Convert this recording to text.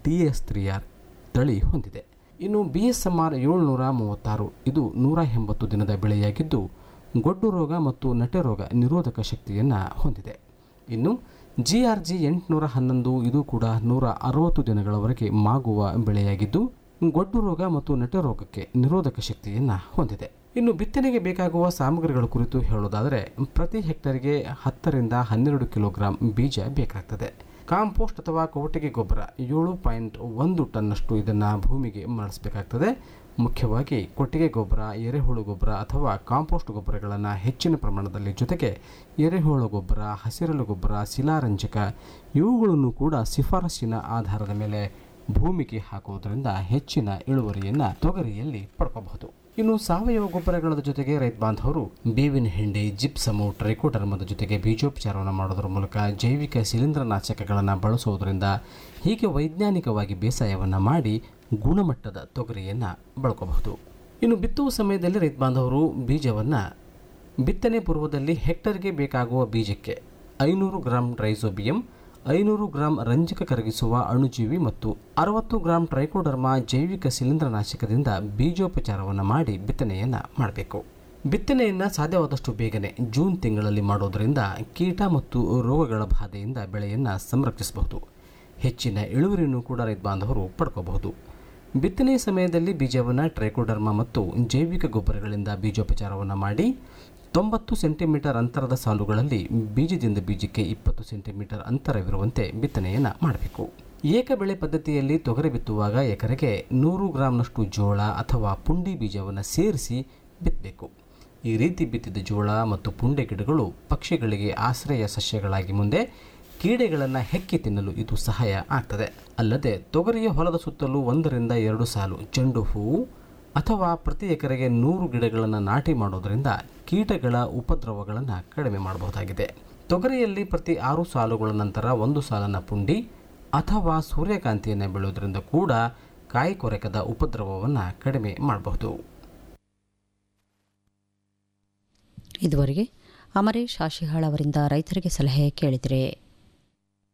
T S three R ತಳಿ ಹೊಂದಿದೆ ಇನ್ನು ಬಿ ಎಸ್ ಎಮ್ ಆರ್ ಏಳ್ನೂರ ಮೂವತ್ತಾರು ಇದು ನೂರ ಎಂಬತ್ತು ದಿನದ ಬೆಳೆಯಾಗಿದ್ದು ಗೊಡ್ಡು ರೋಗ ಮತ್ತು ನಟೆ ರೋಗ ನಿರೋಧಕ ಶಕ್ತಿಯನ್ನು ಹೊಂದಿದೆ ಇನ್ನು ಜಿ ಆರ್ ಜಿ ಎಂಟುನೂರ ಹನ್ನೊಂದು ಇದು ಕೂಡ ನೂರ ಅರವತ್ತು ದಿನಗಳವರೆಗೆ ಮಾಗುವ ಬೆಳೆಯಾಗಿದ್ದು ಗೊಡ್ಡು ರೋಗ ಮತ್ತು ನಟೆ ರೋಗಕ್ಕೆ ನಿರೋಧಕ ಶಕ್ತಿಯನ್ನು ಹೊಂದಿದೆ ಇನ್ನು ಬಿತ್ತನೆಗೆ ಬೇಕಾಗುವ ಸಾಮಗ್ರಿಗಳ ಕುರಿತು ಹೇಳೋದಾದರೆ ಪ್ರತಿ ಹೆಕ್ಟರ್ಗೆ ಹತ್ತರಿಂದ ಹನ್ನೆರಡು ಕಿಲೋಗ್ರಾಂ ಬೀಜ ಬೇಕಾಗ್ತದೆ ಕಾಂಪೋಸ್ಟ್ ಅಥವಾ ಕೊಟ್ಟಿಗೆ ಗೊಬ್ಬರ ಏಳು ಪಾಯಿಂಟ್ ಒಂದು ಟನ್ನಷ್ಟು ಇದನ್ನು ಭೂಮಿಗೆ ಮರಳಿಸಬೇಕಾಗ್ತದೆ ಮುಖ್ಯವಾಗಿ ಕೊಟ್ಟಿಗೆ ಗೊಬ್ಬರ ಎರೆಹುಳು ಗೊಬ್ಬರ ಅಥವಾ ಕಾಂಪೋಸ್ಟ್ ಗೊಬ್ಬರಗಳನ್ನು ಹೆಚ್ಚಿನ ಪ್ರಮಾಣದಲ್ಲಿ ಜೊತೆಗೆ ಎರೆಹುಳು ಗೊಬ್ಬರ ಹಸಿರೆಲೆ ಗೊಬ್ಬರ ಶಿಲಾರಂಜಕ ಇವುಗಳನ್ನು ಕೂಡ ಶಿಫಾರಸ್ಸಿನ ಆಧಾರದ ಮೇಲೆ ಭೂಮಿಗೆ ಹಾಕುವುದರಿಂದ ಹೆಚ್ಚಿನ ಇಳುವರಿಯನ್ನು ತೊಗರಿಯಲ್ಲಿ ಪಡ್ಕೋಬಹುದು ಇನ್ನು ಸಾವಯವ ಗೊಬ್ಬರಗಳ ಜೊತೆಗೆ ರೈತ ಬಾಂಧವರು ಬೇವಿನ ಹಿಂಡಿ ಜಿಪ್ಸಮು ಟ್ರೈಕೋಡರ್ಮದ ಜೊತೆಗೆ ಬೀಜೋಪಚಾರವನ್ನು ಮಾಡೋದ್ರ ಮೂಲಕ ಜೈವಿಕ ಶಿಲೀಂಧ್ರನಾಶಕಗಳನ್ನು ಬಳಸುವುದರಿಂದ ಹೀಗೆ ವೈಜ್ಞಾನಿಕವಾಗಿ ಬೇಸಾಯವನ್ನು ಮಾಡಿ ಗುಣಮಟ್ಟದ ತೊಗರಿಯನ್ನು ಬಳಕಬಹುದು ಇನ್ನು ಬಿತ್ತುವ ಸಮಯದಲ್ಲಿ ರೈತ ಬಾಂಧವರು ಬೀಜವನ್ನು ಬಿತ್ತನೆ ಪೂರ್ವದಲ್ಲಿ ಹೆಕ್ಟರ್ಗೆ ಬೇಕಾಗುವ ಬೀಜಕ್ಕೆ ಐನೂರು ಗ್ರಾಂ ರೈಸೋಬಿಯಂ ಐನೂರು ಗ್ರಾಂ ರಂಜಕ ಕರಗಿಸುವ ಅಣುಜೀವಿ ಮತ್ತು ಅರವತ್ತು ಗ್ರಾಂ ಟ್ರೈಕೋಡರ್ಮಾ ಜೈವಿಕ ಶಿಲೀಂಧ್ರನಾಶಕದಿಂದ ಬೀಜೋಪಚಾರವನ್ನು ಮಾಡಿ ಬಿತ್ತನೆಯನ್ನು ಮಾಡಬೇಕು ಬಿತ್ತನೆಯನ್ನು ಸಾಧ್ಯವಾದಷ್ಟು ಬೇಗನೆ ಜೂನ್ ತಿಂಗಳಲ್ಲಿ ಮಾಡೋದರಿಂದ ಕೀಟ ಮತ್ತು ರೋಗಗಳ ಬಾಧೆಯಿಂದ ಬೆಳೆಯನ್ನು ಸಂರಕ್ಷಿಸಬಹುದು ಹೆಚ್ಚಿನ ಇಳುವರಿಯನ್ನು ಕೂಡ ರೈತ ಬಾಂಧವರು ಪಡ್ಕೋಬಹುದು ಬಿತ್ತನೆಯ ಸಮಯದಲ್ಲಿ ಬೀಜವನ್ನು ಟ್ರೈಕೋಡರ್ಮಾ ಮತ್ತು ಜೈವಿಕ ಗೊಬ್ಬರಗಳಿಂದ ಬೀಜೋಪಚಾರವನ್ನು ಮಾಡಿ ತೊಂಬತ್ತು ಸೆಂಟಿಮೀಟರ್ ಅಂತರದ ಸಾಲುಗಳಲ್ಲಿ ಬೀಜದಿಂದ ಬೀಜಕ್ಕೆ ಇಪ್ಪತ್ತು ಸೆಂಟಿಮೀಟರ್ ಅಂತರವಿರುವಂತೆ ಬಿತ್ತನೆಯನ್ನು ಮಾಡಬೇಕು ಏಕ ಬೆಳೆ ಪದ್ಧತಿಯಲ್ಲಿ ತೊಗರಿ ಬಿತ್ತುವಾಗ ಎಕರೆಗೆ ನೂರು ಗ್ರಾಂನಷ್ಟು ಜೋಳ ಅಥವಾ ಪುಂಡಿ ಬೀಜವನ್ನು ಸೇರಿಸಿ ಬಿತ್ತಬೇಕು ಈ ರೀತಿ ಬಿತ್ತಿದ ಜೋಳ ಮತ್ತು ಪುಂಡೆ ಗಿಡಗಳು ಪಕ್ಷಿಗಳಿಗೆ ಆಶ್ರಯ ಸಸ್ಯಗಳಾಗಿ ಮುಂದೆ ಕೀಡೆಗಳನ್ನು ಹೆಕ್ಕಿ ತಿನ್ನಲು ಇದು ಸಹಾಯ ಆಗ್ತದೆ ಅಲ್ಲದೆ ತೊಗರಿಯ ಹೊಲದ ಸುತ್ತಲೂ ಒಂದರಿಂದ ಎರಡು ಸಾಲು ಚೆಂಡು ಹೂವು ಅಥವಾ ಪ್ರತಿ ಎಕರೆಗೆ ನೂರು ಗಿಡಗಳನ್ನು ನಾಟಿ ಮಾಡೋದರಿಂದ ಕೀಟಗಳ ಉಪದ್ರವಗಳನ್ನು ಕಡಿಮೆ ಮಾಡಬಹುದಾಗಿದೆ ತೊಗರಿಯಲ್ಲಿ ಪ್ರತಿ ಆರು ಸಾಲುಗಳ ನಂತರ ಒಂದು ಸಾಲನ್ನು ಪುಂಡಿ ಅಥವಾ ಸೂರ್ಯಕಾಂತಿಯನ್ನು ಬೆಳೆಯೋದ್ರಿಂದ ಕೂಡ ಕಾಯಿ ಕೊರಕದ ಉಪದ್ರವವನ್ನು ಕಡಿಮೆ ಮಾಡಬಹುದು ಇದುವರೆಗೆ ಅಮರೇಶ್ ಆಶಿಹಾಳ್ ಅವರಿಂದ ರೈತರಿಗೆ ಸಲಹೆ ಕೇಳಿದರೆ